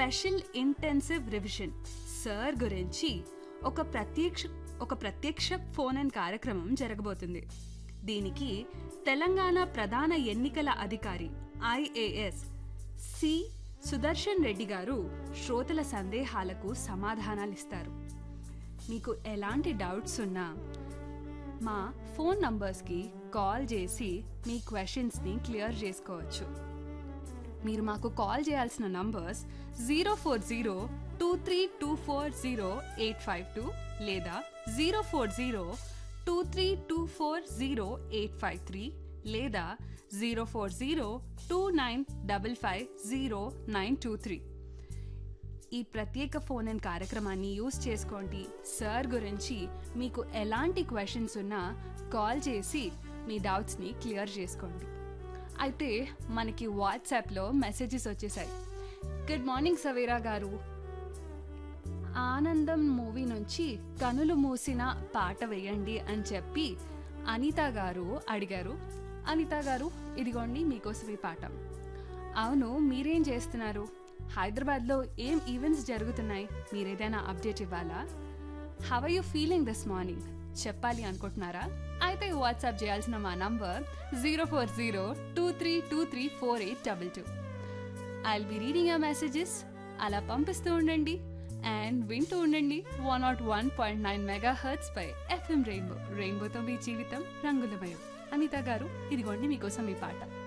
special intensive revision sir గురించి ఒక ప్రత్యక్ష ఒక ప్రత్యక్ష ఫోన్ ఇన్ కార్యక్రమం జరగబోతుంది దీనికి తెలంగాణ ప్రధాన ఎన్నికల అధికారి ఐఏఎస్ సి సుదర్శన్ రెడ్డి గారు శ్రోతల సందేహాలకు సమాధానాలిస్తారు మీకు ఎలాంటి డౌట్స్ ఉన్నా మా ఫోన్ నంబర్స్కి కాల్ చేసి మీ క్వశ్చన్స్ని క్లియర్ చేసుకోవచ్చు మీరు మాకు కాల్ చేయాల్సిన numbers zero four zero two three two four zero eight five two లేదా zero four zero two three two four zero eight five three లేదా zero four zero two nine double five zero nine two three ఈ ప్రత్యేక phone in కార్యక్రమాన్ని use చేసుకోండి sir గురించి మీకు ఎలాంటి questions ఉన్నా కాల్ చేసి మీ డౌట్స్ని క్లియర్ చేసుకోండి అయితే మనకి వాట్సాప్లో మెసేజెస్ వచ్చేసాయి గుడ్ మార్నింగ్ సవేరా గారు ఆనందం మూవీ నుంచి కనులు మూసిన పాట వేయండి అని చెప్పి అనిత గారు అడిగారు అనిత గారు ఇదిగోండి మీకోసం ఈ పాట అవును మీరేం చేస్తున్నారు హైదరాబాద్లో ఏం ఈవెంట్స్ జరుగుతున్నాయి మీరేదైనా అప్డేట్ ఇవ్వాలా how you feeling this morning చెప్పాలి అనుకుంటున్నారా అయితే వాట్సాప్ చేయాల్సిన మా number zero four zero two three two three four eight double two I'll be reading ఆ మెసేజెస్ అలా పంపిస్తూ ఉండండి అండ్ వింటూ ఉండండి one nought one point nine mega hertz పై ఎఫ్ఎం రెయిన్బో రెయిన్బోతో మీ జీవితం రంగులమయం అనిత గారు ఇదిగోండి మీకోసం ఈ పాట